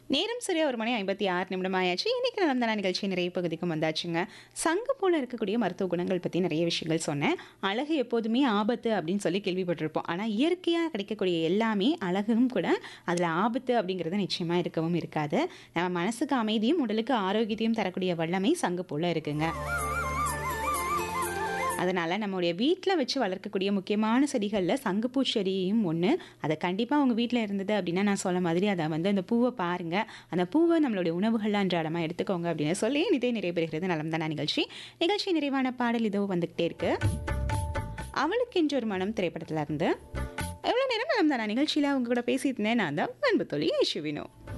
நேரம் சரியா ஒரு மணி ஐம்பத்தி ஆறு நிமிடம் ஆயாச்சு இன்னைக்கு நடந்த நிகழ்ச்சி நிறைய பகுதிக்கும் வந்தாச்சுங்க சங்கு போல இருக்கக்கூடிய மருத்துவ குணங்கள் பற்றி நிறைய விஷயங்கள் சொன்னேன் அழகு எப்போதுமே ஆபத்து அப்படின்னு சொல்லி கேள்விப்பட்டிருப்போம் ஆனால் இயற்கையாக கிடைக்கக்கூடிய எல்லாமே அழகும் கூட அதில் ஆபத்து அப்படிங்கிறது நிச்சயமாக இருக்கவும் இருக்காது நம்ம மனசுக்கு அமைதியும் உடலுக்கு ஆரோக்கியத்தையும் தரக்கூடிய வல்லமை சங்கு போல இருக்குங்க அதனால் நம்மளுடைய வீட்டில் வச்சு வளர்க்கக்கூடிய முக்கியமான செடிகளில் சங்குப்பூ செடியும் ஒன்று அதை கண்டிப்பாக உங்கள் வீட்டில் இருந்தது அப்படின்னா நான் சொல்ல மாதிரி அதை வந்து அந்த பூவை பாருங்கள் அந்த பூவை நம்மளுடைய உணவுகளில் அன்றாடமாக எடுத்துக்கோங்க அப்படின்னு சொல்லி நிதை நிறைவேறுகிறது நலம் தானா நிகழ்ச்சி நிகழ்ச்சி நிறைவான பாடல் இதோ வந்துக்கிட்டே இருக்கு அவளுக்கு இன்று ஒரு மனம் திரைப்படத்தில் இருந்து எவ்வளோ நேரம் நலம் தானா நிகழ்ச்சியில் அவங்க கூட பேசிட்டு இருந்தேன் நான் தான் அன்பு தொழில் யேசுவினோ